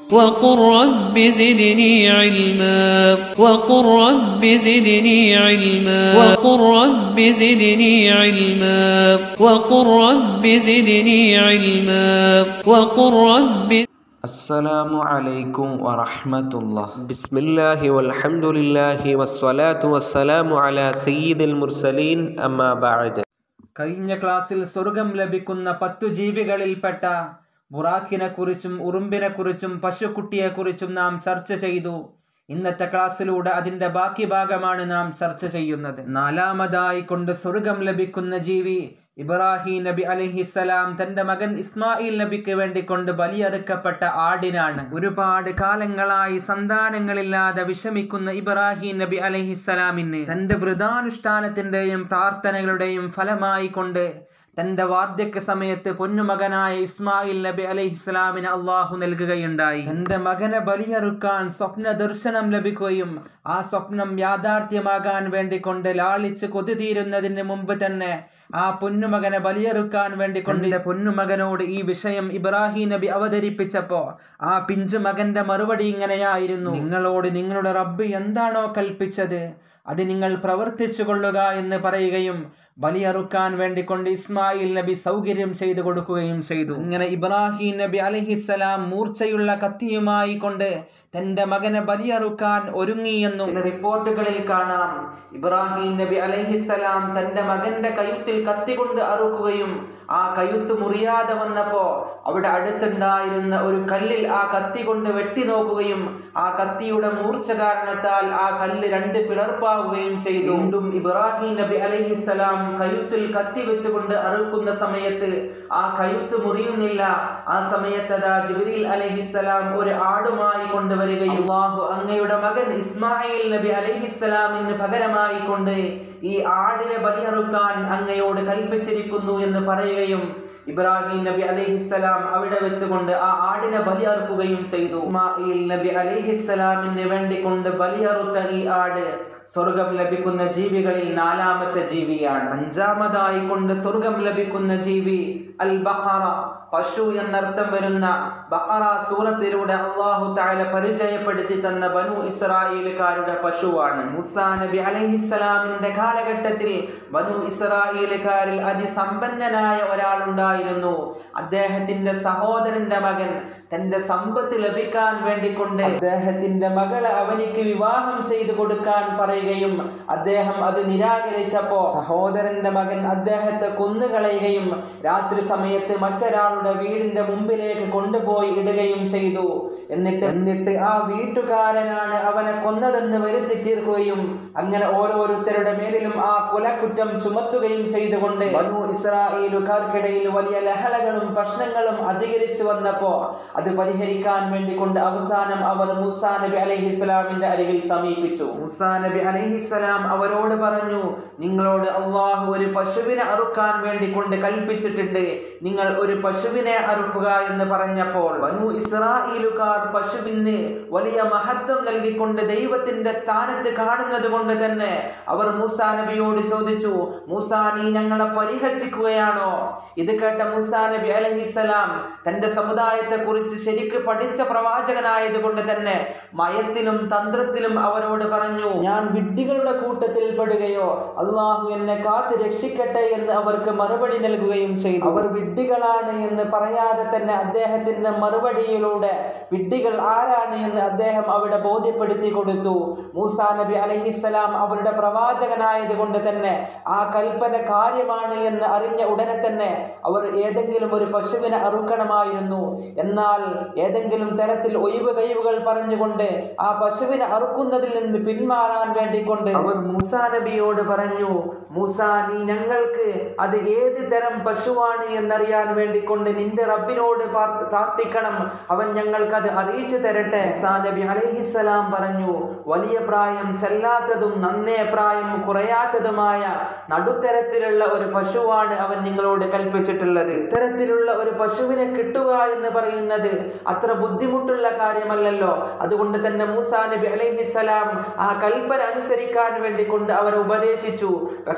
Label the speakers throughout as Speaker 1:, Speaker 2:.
Speaker 1: وقل رب زدني علما وقل رب زدني علما وقل رب زدني علما وقل رب زدني علما وقل رب
Speaker 2: السلام عليكم ورحمة الله بسم الله والحمد لله والصلاة والسلام على سيد المرسلين أما بعد കഴിഞ്ഞ ക്ലാസ്സിൽ സ്വർഗം ലഭിക്കുന്ന പത്തു ജീവികളിൽപ്പെട്ട ബുറാഖിനെ കുറിച്ചും ഉറുമ്പിനെ കുറിച്ചും പശുക്കുട്ടിയെക്കുറിച്ചും നാം ചർച്ച ചെയ്തു ഇന്നത്തെ ക്ലാസ്സിലൂടെ അതിന്റെ ബാക്കി ഭാഗമാണ് നാം ചർച്ച ചെയ്യുന്നത് നാലാമതായി കൊണ്ട് സ്വർഗം ലഭിക്കുന്ന ജീവി ഇബ്രാഹിം നബി അലഹിസലാം തന്റെ മകൻ ഇസ്മായിൽ നബിക്ക് വേണ്ടി കൊണ്ട് ബലിയറുക്കപ്പെട്ട ആടിനാണ് ഒരുപാട് കാലങ്ങളായി സന്താനങ്ങളില്ലാതെ വിഷമിക്കുന്ന ഇബ്രാഹിം നബി അലഹിസലാമിന് തന്റെ വൃതാനുഷ്ഠാനത്തിന്റെയും പ്രാർത്ഥനകളുടെയും ഫലമായി കൊണ്ട് തന്റെ വാർദ്ധക്യ സമയത്ത് പൊന്നുമകനായ ഇസ്മായിൽ നബി അലൈഹി ഇസ്ലാമിന് അള്ളാഹു നൽകുകയുണ്ടായി തന്റെ മകനെ ബലിയറുക്കാൻ സ്വപ്ന ദർശനം ലഭിക്കുകയും ആ സ്വപ്നം യാഥാർത്ഥ്യമാകാൻ വേണ്ടി കൊണ്ട് ലാളിച്ച് കൊതി തീരുന്നതിന് മുമ്പ് തന്നെ ആ പൊന്നുമകനെ ബലിയറുക്കാൻ വേണ്ടി കൊണ്ട് പൊന്നുമകനോട് ഈ വിഷയം ഇബ്രാഹിം നബി അവതരിപ്പിച്ചപ്പോ ആ പിഞ്ചു മകന്റെ മറുപടി ഇങ്ങനെയായിരുന്നു നിങ്ങളോട് നിങ്ങളുടെ റബ്ബ് എന്താണോ കൽപ്പിച്ചത് അത് നിങ്ങൾ പ്രവർത്തിച്ചു കൊള്ളുക എന്ന് പറയുകയും ബലിയറുക്കാൻ വേണ്ടി കൊണ്ട് ഇസ്മായിൽ നബി സൗകര്യം ചെയ്തു കൊടുക്കുകയും ചെയ്തു ഇങ്ങനെ ഇബ്രാഹിം നബി അലഹിസലാം മൂർച്ചയുള്ള കത്തിയുമായി കൊണ്ട് തന്റെ മകനെ ബലിയറുക്കാൻ ഒരുങ്ങിയെന്നും ചില റിപ്പോർട്ടുകളിൽ കാണാം ഇബ്രാഹിം നബി അലഹിസലാം തന്റെ മകന്റെ കയുത്തിൽ കത്തി കൊണ്ട് അറുക്കുകയും ആ കയുത്ത് മുറിയാതെ വന്നപ്പോ അവിടെ അടുത്തുണ്ടായിരുന്ന ഒരു കല്ലിൽ ആ കത്തി കൊണ്ട് വെട്ടി നോക്കുകയും ആ കത്തിയുടെ മൂർച്ച കാരണത്താൽ ആ കല്ല് രണ്ട് പിളർപ്പാവുകയും ചെയ്തു വീണ്ടും ഇബ്രാഹിം നബി അലഹിസലാം കയുത്തിൽ കത്തി വെച്ചുകൊണ്ട് അറുക്കുന്ന സമയത്ത് ആ കയുത്ത് മുറിയുന്നില്ല ആ സമയത്ത് അതാ ജിബ്രീൽ അലഹിസലാം ഒരു ആടുമായി കൊണ്ടുവരികയും അള്ളാഹു അങ്ങയുടെ മകൻ ഇസ്മായിൽ നബി അലഹിസലാമിന് പകരമായി കൊണ്ട് ഈ ആടിനെ ബലിയറുക്കാൻ അങ്ങയോട് കൽപ്പിച്ചിരിക്കുന്നു എന്ന് പറയുകയും ഇബ്രാഹിം നബി അലൈഹിസ്സലാം അവിടെ വെച്ചുകൊണ്ട് ആ ആടിനെ ബലിയറുക്കുകയും ചെയ്തു ഇസ്മായിൽ നബി അലൈഹിസ്സലാമിന് വേണ്ടി കൊണ്ട് ബലിയറുത്ത ഈ ആട് സ്വർഗം ലഭിക്കുന്ന ജീവികളിൽ നാലാമത്തെ ജീവിയാണ് അഞ്ചാമതായി കൊണ്ട് സ്വർഗം ലഭിക്കുന്ന ജീവി അൽ ബഖറ പശു എന്നർത്ഥം വരുന്ന ബഖറ സൂറത്തിലൂടെ അള്ളാഹു താല പരിചയപ്പെടുത്തി തന്ന ബനു ഇസ്രായേലുകാരുടെ പശുവാണ് മുസാ നബി അലൈഹിസ്സലാമിന്റെ കാലഘട്ടത്തിൽ ബനു ഇസ്രായേലുകാരിൽ അതിസമ്പന്നനായ ഒരാളുണ്ടായിരുന്നു അദ്ദേഹത്തിന്റെ സഹോദരന്റെ മകൻ തന്റെ സമ്പത്ത് ലഭിക്കാൻ വേണ്ടി കൊണ്ട് അദ്ദേഹത്തിന്റെ മകളെ അവനിക്ക് വിവാഹം ചെയ്തു കൊടുക്കാൻ പറയുകയും അദ്ദേഹം അത് നിരാകരിച്ചപ്പോ സഹോദരന്റെ മകൻ അദ്ദേഹത്തെ കൊന്നുകളയുകയും രാത്രി സമയത്ത് മറ്റൊരാളുടെ വീടിന്റെ മുമ്പിലേക്ക് കൊണ്ടുപോയി ഇടുകയും ചെയ്തു എന്നിട്ട് എന്നിട്ട് ആ വീട്ടുകാരനാണ് അവനെ കൊന്നതെന്ന് വരുത്തി തീർക്കുകയും അങ്ങനെ ഓരോരുത്തരുടെ മേലിലും ആ കുലക്കുറ്റം ചുമത്തുകയും ചെയ്തുകൊണ്ട് ബനു ഇസ്രായേലുകാർക്കിടയിൽ വലിയ ലഹളകളും പ്രശ്നങ്ങളും അധികരിച്ചു വന്നപ്പോ അത് പരിഹരിക്കാൻ വേണ്ടി കൊണ്ട് അവസാനം അവർ മൂസാ നബി അലൈഹിസ്സലാമിന്റെ അരികിൽ സമീപിച്ചു മൂസാ നബി അലൈഹിസ്സലാം അവരോട് പറഞ്ഞു നിങ്ങളോട് അള്ളാഹു ഒരു പശുവിനെ അറുക്കാൻ വേണ്ടി കൊണ്ട് കൽപ്പിച്ചിട്ടുണ്ട് നിങ്ങൾ ഒരു പശുവിനെ അറുക്കുക എന്ന് പറഞ്ഞപ്പോൾ വനു ഇസ്രായേലുകാർ പശുവിന് വലിയ മഹത്വം നൽകിക്കൊണ്ട് ദൈവത്തിന്റെ സ്ഥാനത്ത് കാണുന്നത് കൊണ്ട് തന്നെ അവർ മൂസാ നബിയോട് ചോദിച്ചു മൂസാ നീ ഞങ്ങളെ പരിഹസിക്കുകയാണോ ഇത് കേട്ട മൂസാ നബി അലഹിസലാം തന്റെ സമുദായത്തെ കുറിച്ച് ശരിക്ക് പഠിച്ച പ്രവാചകനായത് കൊണ്ട് തന്നെ മയത്തിലും തന്ത്രത്തിലും അവരോട് പറഞ്ഞു ഞാൻ വിഡ്ഢികളുടെ കൂട്ടത്തിൽ പെടുകയോ അള്ളാഹു എന്നെ കാത്ത് രക്ഷിക്കട്ടെ എന്ന് അവർക്ക് മറുപടി നൽകുകയും ചെയ്തു അവർ വിഡ്ഢികളാണ് എന്ന് പറയാതെ തന്നെ അദ്ദേഹത്തിന്റെ മറുപടിയിലൂടെ വിഡ്ഢികൾ ആരാണ് എന്ന് അദ്ദേഹം അവിടെ ബോധ്യപ്പെടുത്തി കൊടുത്തു മൂസാ നബി അലഹിസ്സലാം അവരുടെ പ്രവാചകനായത് കൊണ്ട് തന്നെ ആ കൽപ്പന കാര്യമാണ് എന്ന് അറിഞ്ഞ ഉടനെ തന്നെ അവർ ഏതെങ്കിലും ഒരു പശുവിനെ അറുക്കണമായിരുന്നു എന്നാൽ ഏതെങ്കിലും തരത്തിൽ ഒഴിവ് കഴിവുകൾ പറഞ്ഞുകൊണ്ട് ആ പശുവിനെ അറുക്കുന്നതിൽ നിന്ന് പിന്മാറാൻ വേണ്ടിക്കൊണ്ട് അവർ മൂസാ നബിയോട് പറഞ്ഞു മൂസാ നീ ഞങ്ങൾക്ക് അത് ഏത് തരം പശുവാണ് എന്നറിയാൻ വേണ്ടിക്കൊണ്ട് നിന്റെ റബ്ബിനോട് പ്രാർത്ഥ- പ്രാർത്ഥിക്കണം അവൻ ഞങ്ങൾക്ക് അത് അറിയിച്ചു തരട്ടെ മൂസാ നബി അലൈഹിസ്സലാം പറഞ്ഞു വലിയ പ്രായം ചെല്ലാത്തതും നന്നേ പ്രായം കുറയാത്തതുമായ നടുത്തരത്തിലുള്ള ഒരു പശുവാണ് അവൻ നിങ്ങളോട് കൽപ്പിച്ചിട്ടുള്ളത് ഇത്തരത്തിലുള്ള ഒരു പശുവിനെ കിട്ടുക എന്ന് പറയുന്നത് അത്ര ബുദ്ധിമുട്ടുള്ള കാര്യമല്ലല്ലോ അതുകൊണ്ട് തന്നെ മൂസാ നബി അലൈഹിസ്സലാം ആ കൽപ്പന അനുസരിക്കാൻ വേണ്ടി കൊണ്ട് അവരെ ഉപദേശിച്ചു പക്ഷെ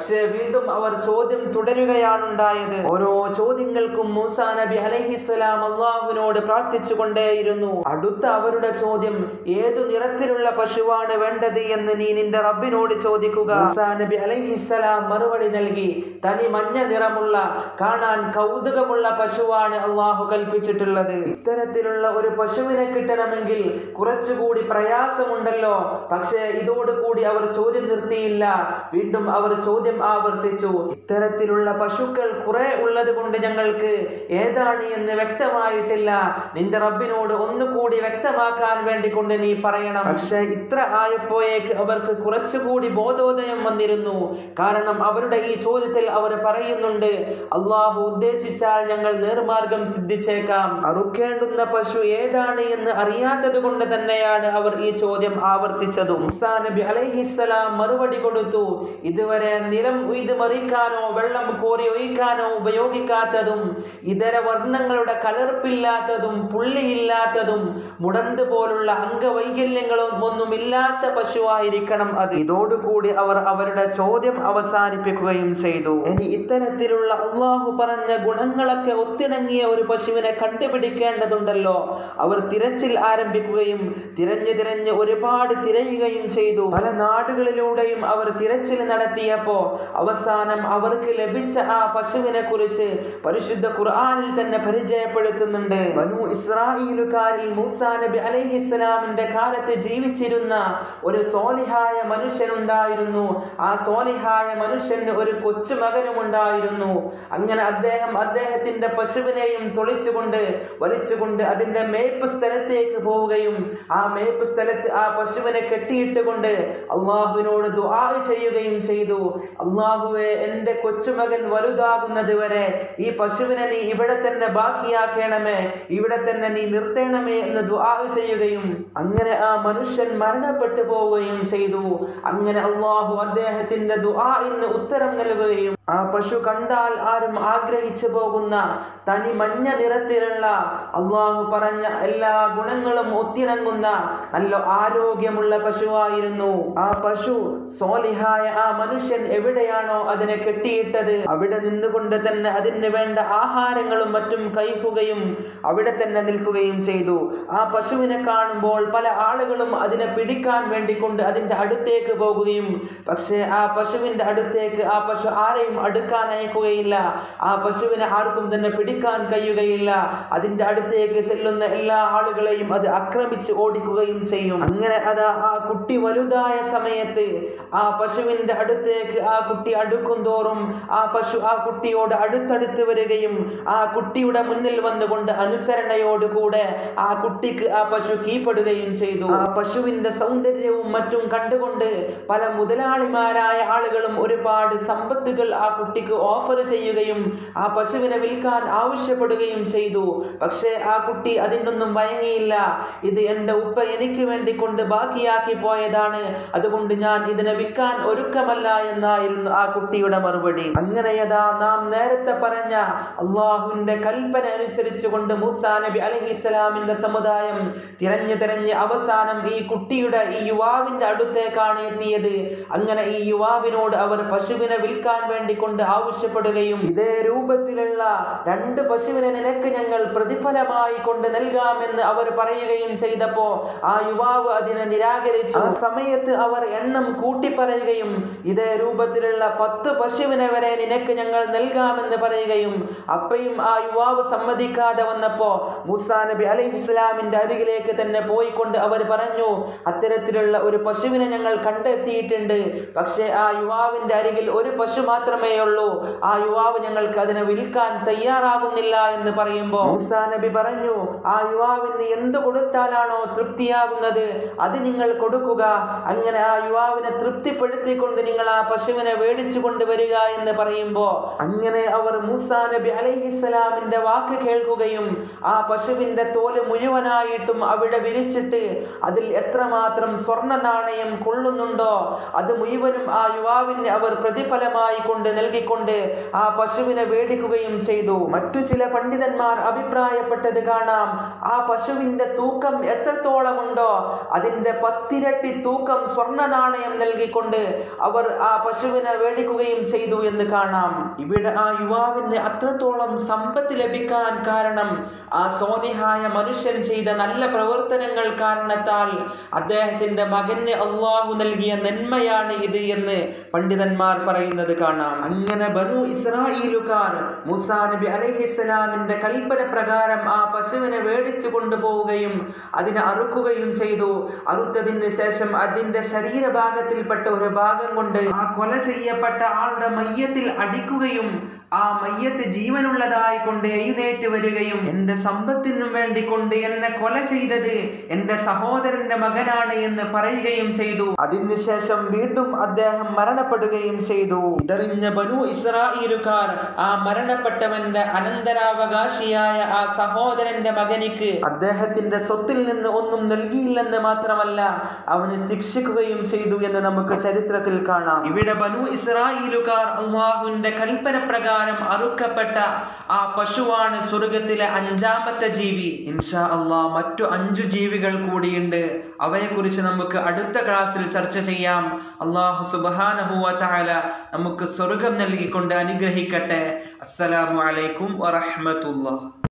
Speaker 2: പക്ഷേ വീണ്ടും അവർ ചോദ്യം തുടരുകയാണുണ്ടായത് ഓരോ ചോദ്യങ്ങൾക്കും മൂസാ നബി അലഹിസ്സലാം അള്ളാഹുവിനോട് പ്രാർത്ഥിച്ചു കൊണ്ടേയിരുന്നു അടുത്ത അവരുടെ ചോദ്യം ഏതു നിറത്തിലുള്ള പശുവാണ് വേണ്ടത് എന്ന് നീ നിന്റെ റബ്ബിനോട് ചോദിക്കുക മൂസാ നബി അലഹിസ്സലാം മറുപടി നൽകി തനി മഞ്ഞ നിറമുള്ള കാണാൻ കൗതുകമുള്ള പശുവാണ് അള്ളാഹു കൽപ്പിച്ചിട്ടുള്ളത് ഇത്തരത്തിലുള്ള ഒരു പശുവിനെ കിട്ടണമെങ്കിൽ കുറച്ചുകൂടി പ്രയാസമുണ്ടല്ലോ പക്ഷേ ഇതോടുകൂടി അവർ ചോദ്യം നിർത്തിയില്ല വീണ്ടും അവർ ചോദ്യം ആവർത്തിച്ചു ഇത്തരത്തിലുള്ള പശുക്കൾ കുറെ ഉള്ളത് കൊണ്ട് ഞങ്ങൾക്ക് ഏതാണ് എന്ന് വ്യക്തമായിട്ടില്ല നിന്റെ റബ്ബിനോട് ഒന്നുകൂടി വ്യക്തമാക്കാൻ വേണ്ടി കൊണ്ട് നീ പറയണം പക്ഷെ ഇത്ര ആയപ്പോയേക്ക് അവർക്ക് കുറച്ചുകൂടി ബോധോദയം വന്നിരുന്നു കാരണം അവരുടെ ഈ ചോദ്യത്തിൽ അവർ പറയുന്നുണ്ട് അള്ളാഹു ഉദ്ദേശിച്ചാൽ ഞങ്ങൾ നേർമാർഗം സിദ്ധിച്ചേക്കാം അറുക്കേണ്ടുന്ന പശു ഏതാണ് എന്ന് അറിയാത്തത് കൊണ്ട് തന്നെയാണ് അവർ ഈ ചോദ്യം ആവർത്തിച്ചതും മുസാ നബി അലൈഹിസ്സലാം മറുപടി കൊടുത്തു ഇതുവരെ നിലം ഉയ്ത് മറിക്കാനോ വെള്ളം കോരി ഒഴിക്കാനോ ഉപയോഗിക്കാത്തതും ഇതര വർണ്ണങ്ങളുടെ കലർപ്പില്ലാത്തതും പുള്ളിയില്ലാത്തതും മുടന്ത് പോലുള്ള അംഗവൈകല്യങ്ങളും ഒന്നുമില്ലാത്ത പശുവായിരിക്കണം അത് ഇതോടുകൂടി അവർ അവരുടെ ചോദ്യം അവസാനിപ്പിക്കുകയും ചെയ്തു ഇനി ഇത്തരത്തിലുള്ള അള്ളാഹു പറഞ്ഞ ഗുണങ്ങളൊക്കെ ഒത്തിണങ്ങിയ ഒരു പശുവിനെ കണ്ടുപിടിക്കേണ്ടതുണ്ടല്ലോ അവർ തിരച്ചിൽ ആരംഭിക്കുകയും തിരഞ്ഞു തിരഞ്ഞ് ഒരുപാട് തിരയുകയും ചെയ്തു പല നാടുകളിലൂടെയും അവർ തിരച്ചിൽ നടത്തിയപ്പോ അവസാനം അവർക്ക് ലഭിച്ച ആ പശുവിനെ കുറിച്ച് പരിശുദ്ധ ഖുർആനിൽ തന്നെ പരിചയപ്പെടുത്തുന്നുണ്ട് ബനു ഇസ്രായേലുകാരിൽ മൂസാ നബി അലൈഹിസ്സലാമിന്റെ കാലത്ത് ജീവിച്ചിരുന്ന ഒരു സോലിഹായ മനുഷ്യനുണ്ടായിരുന്നു ആ സോലിഹായ മനുഷ്യന് ഒരു കൊച്ചു മകനും ഉണ്ടായിരുന്നു അങ്ങനെ അദ്ദേഹം അദ്ദേഹത്തിന്റെ പശുവിനെയും തൊളിച്ചുകൊണ്ട് വലിച്ചുകൊണ്ട് അതിന്റെ മേപ്പ് സ്ഥലത്തേക്ക് പോവുകയും ആ മേപ്പ് സ്ഥലത്ത് ആ പശുവിനെ കെട്ടിയിട്ടുകൊണ്ട് അള്ളാഹുവിനോട് ദുആ ചെയ്യുകയും ചെയ്തു അള്ളാഹുവെ എൻ്റെ കൊച്ചുമകൻ വലുതാകുന്നത് വരെ ഈ പശുവിനെ നീ ഇവിടെ തന്നെ ബാക്കിയാക്കണമേ ഇവിടെ തന്നെ നീ നിർത്തണമേ എന്ന് ദുആ ചെയ്യുകയും അങ്ങനെ ആ മനുഷ്യൻ മരണപ്പെട്ടു പോവുകയും ചെയ്തു അങ്ങനെ അള്ളാഹു അദ്ദേഹത്തിന്റെ ദുആഇന് ഉത്തരം നൽകുകയും ആ പശു കണ്ടാൽ ആരും ആഗ്രഹിച്ചു പോകുന്ന തനി മഞ്ഞ നിറത്തിലുള്ള അള്ളാഹു പറഞ്ഞ എല്ലാ ഗുണങ്ങളും ഒത്തിണങ്ങുന്ന നല്ല ആരോഗ്യമുള്ള പശുവായിരുന്നു ആ പശു സോലിഹായ ആ മനുഷ്യൻ എവിടെയാണോ അതിനെ കെട്ടിയിട്ടത് അവിടെ നിന്നുകൊണ്ട് തന്നെ അതിന് വേണ്ട ആഹാരങ്ങളും മറ്റും കഴിക്കുകയും അവിടെ തന്നെ നിൽക്കുകയും ചെയ്തു ആ പശുവിനെ കാണുമ്പോൾ പല ആളുകളും അതിനെ പിടിക്കാൻ വേണ്ടി കൊണ്ട് അതിന്റെ അടുത്തേക്ക് പോകുകയും പക്ഷേ ആ പശുവിന്റെ അടുത്തേക്ക് ആ പശു ആരെയും അടുക്കാൻ അയക്കുകയില്ല ആ പശുവിനെ ആർക്കും തന്നെ പിടിക്കാൻ കഴിയുകയില്ല അതിന്റെ അടുത്തേക്ക് ചെല്ലുന്ന എല്ലാ ആളുകളെയും അത് ആക്രമിച്ച് ഓടിക്കുകയും ചെയ്യും അങ്ങനെ അതാ ആ കുട്ടി വലുതായ സമയത്ത് ആ പശുവിന്റെ അടുത്തേക്ക് ആ കുട്ടി അടുക്കും തോറും ആ പശു ആ കുട്ടിയോട് അടുത്തടുത്ത് വരികയും ആ കുട്ടിയുടെ മുന്നിൽ വന്നുകൊണ്ട് അനുസരണയോടുകൂടെ ആ കുട്ടിക്ക് ആ പശു കീഴ്പ്പെടുകയും ചെയ്തു ആ പശുവിന്റെ സൗന്ദര്യവും മറ്റും കണ്ടുകൊണ്ട് പല മുതലാളിമാരായ ആളുകളും ഒരുപാട് സമ്പത്തുകൾ ആ കുട്ടിക്ക് ഓഫർ ചെയ്യുകയും ആ പശുവിനെ വിൽക്കാൻ ആവശ്യപ്പെടുകയും ചെയ്തു പക്ഷേ ആ കുട്ടി അതിനൊന്നും വഴങ്ങിയില്ല ഇത് എൻ്റെ ഉപ്പ എനിക്ക് വേണ്ടി കൊണ്ട് ബാക്കിയാക്കി പോയതാണ് അതുകൊണ്ട് ഞാൻ ഇതിനെ വിൽക്കാൻ ഒരുക്കമല്ല എന്നായിരുന്നു ആ കുട്ടിയുടെ മറുപടി അങ്ങനെ യഥാ നാം നേരത്തെ പറഞ്ഞ അള്ളാഹുവിന്റെ കൽപ്പന അനുസരിച്ച് കൊണ്ട് മൂസാ നബി അലഹിസ്സലാമിന്റെ സമുദായം തിരഞ്ഞു തിരഞ്ഞ് അവസാനം ഈ കുട്ടിയുടെ ഈ യുവാവിന്റെ അടുത്തേക്കാണ് എത്തിയത് അങ്ങനെ ഈ യുവാവിനോട് അവർ പശുവിനെ വിൽക്കാൻ വേണ്ടി കൊണ്ട് ആവശ്യപ്പെടുകയും ഇതേ രൂപത്തിലുള്ള രണ്ട് പശുവിനെ നിനക്ക് ഞങ്ങൾ പ്രതിഫലമായി കൊണ്ട് നൽകാമെന്ന് അവർ പറയുകയും ചെയ്തപ്പോ ആ യുവാവ് അതിനെ നിരാകരിച്ചു ആ സമയത്ത് അവർ എണ്ണം കൂട്ടി പറയുകയും ഇതേ രൂപത്തിലുള്ള പത്ത് പശുവിനെ വരെ നിനക്ക് ഞങ്ങൾ നൽകാമെന്ന് പറയുകയും അപ്പയും ആ യുവാവ് സമ്മതിക്കാതെ വന്നപ്പോ മൂസാ നബി അലൈഹി ഇസ്ലാമിന്റെ അരികിലേക്ക് തന്നെ പോയിക്കൊണ്ട് അവർ പറഞ്ഞു അത്തരത്തിലുള്ള ഒരു പശുവിനെ ഞങ്ങൾ കണ്ടെത്തിയിട്ടുണ്ട് പക്ഷേ ആ യുവാവിന്റെ അരികിൽ ഒരു പശു മാത്രമേ ഉള്ളൂ ആ യുവാവ് ഞങ്ങൾക്ക് അതിനെ വിൽക്കാൻ തയ്യാറാകുന്നില്ല എന്ന് പറയുമ്പോൾ മൂസാ നബി പറഞ്ഞു ആ യുവാവിന് എന്ത് കൊടുത്താലാണോ തൃപ്തിയാകുന്നത് അത് നിങ്ങൾ കൊടുക്കുക അങ്ങനെ ആ യുവാവിനെ തൃപ്തിപ്പെടുത്തിക്കൊണ്ട് നിങ്ങൾ ആ പശുവിനെ മേടിച്ചു കൊണ്ടുവരിക എന്ന് പറയുമ്പോൾ അങ്ങനെ അവർ മൂസാ നബി അലൈഹിസ്സലാമിന്റെ വാക്ക് കേൾക്കുകയും ആ പശുവിന്റെ തോല് മുഴുവനായിട്ടും അവിടെ വിരിച്ചിട്ട് അതിൽ എത്രമാത്രം സ്വർണ്ണ നാണയം കൊള്ളുന്നുണ്ടോ അത് മുഴുവനും ആ യുവാവിന് അവർ പ്രതിഫലമായി കൊണ്ട് നൽകിക്കൊണ്ട് ആ പശുവിനെ വേടിക്കുകയും ചെയ്തു മറ്റു ചില പണ്ഡിതന്മാർ അഭിപ്രായപ്പെട്ടത് കാണാം ആ പശുവിന്റെ തൂക്കം എത്രത്തോളമുണ്ടോ അതിന്റെ പത്തിരട്ടി തൂക്കം സ്വർണ്ണ നാണയം നൽകിക്കൊണ്ട് അവർ ആ പശുവിനെ വേടിക്കുകയും ചെയ്തു എന്ന് കാണാം ഇവിടെ ആ യുവാവിന് അത്രത്തോളം സമ്പത്ത് ലഭിക്കാൻ കാരണം ആ സോനിഹായ മനുഷ്യൻ ചെയ്ത നല്ല പ്രവർത്തനങ്ങൾ കാരണത്താൽ അദ്ദേഹത്തിന്റെ മകന് അള്ളാഹു നൽകിയ നന്മയാണ് ഇത് എന്ന് പണ്ഡിതന്മാർ പറയുന്നത് കാണാം അങ്ങനെ ബനു ഇസ്രായേലുകാർ മൂസാ നബി അലൈഹിസ്സലാമിന്റെ കൽപ്പന പ്രകാരം ആ പശുവിനെ വേടിച്ചു കൊണ്ടുപോവുകയും അതിനെ അറുക്കുകയും ചെയ്തു അറുത്തതിന് ശേഷം അതിന്റെ ശരീരഭാഗത്തിൽപ്പെട്ട ഒരു ഭാഗം കൊണ്ട് ആ കൊല ചെയ്യപ്പെട്ട ആളുടെ മയ്യത്തിൽ അടിക്കുകയും ആ മയ്യത്ത് ജീവനുള്ളതായി കൊണ്ട് എഴുന്നേറ്റ് വരികയും എന്റെ സമ്പത്തിനും വേണ്ടി കൊണ്ട് എന്നെ കൊല ചെയ്തത് എന്റെ സഹോദരന്റെ മകനാണ് എന്ന് പറയുകയും ചെയ്തു അതിനുശേഷം വീണ്ടും അദ്ദേഹം മരണപ്പെടുകയും ചെയ്തു ഇതറിഞ്ഞ ബനു ഇസ്രായേലുകാർ ആ മരണപ്പെട്ടവന്റെ അനന്തരാവകാശിയായ ആ സഹോദരന്റെ മകനിക്ക് അദ്ദേഹത്തിന്റെ സ്വത്തിൽ നിന്ന് ഒന്നും നൽകിയില്ലെന്ന് മാത്രമല്ല അവന് ശിക്ഷിക്കുകയും ചെയ്തു എന്ന് നമുക്ക് ചരിത്രത്തിൽ കാണാം ഇവിടെ ബനു ഇസ്രായേലുകാർ അള്ളാഹുവിന്റെ കൽപ്പന പ്രകാരം അറുക്കപ്പെട്ട ആ പശുവാണ് സ്വർഗത്തിലെ അഞ്ചാമത്തെ ജീവി ഇൻഷാ അള്ളാഹ് മറ്റു അഞ്ചു ജീവികൾ കൂടിയുണ്ട് അവയെക്കുറിച്ച് നമുക്ക് അടുത്ത ക്ലാസ്സിൽ ചർച്ച ചെയ്യാം അള്ളാഹു സുബാനഹുവ താല നമുക്ക് സ്വർഗം നൽകിക്കൊണ്ട് അനുഗ്രഹിക്കട്ടെ അസ്സലാമു അലൈക്കും വറഹ്മത്തുള്ളാഹ്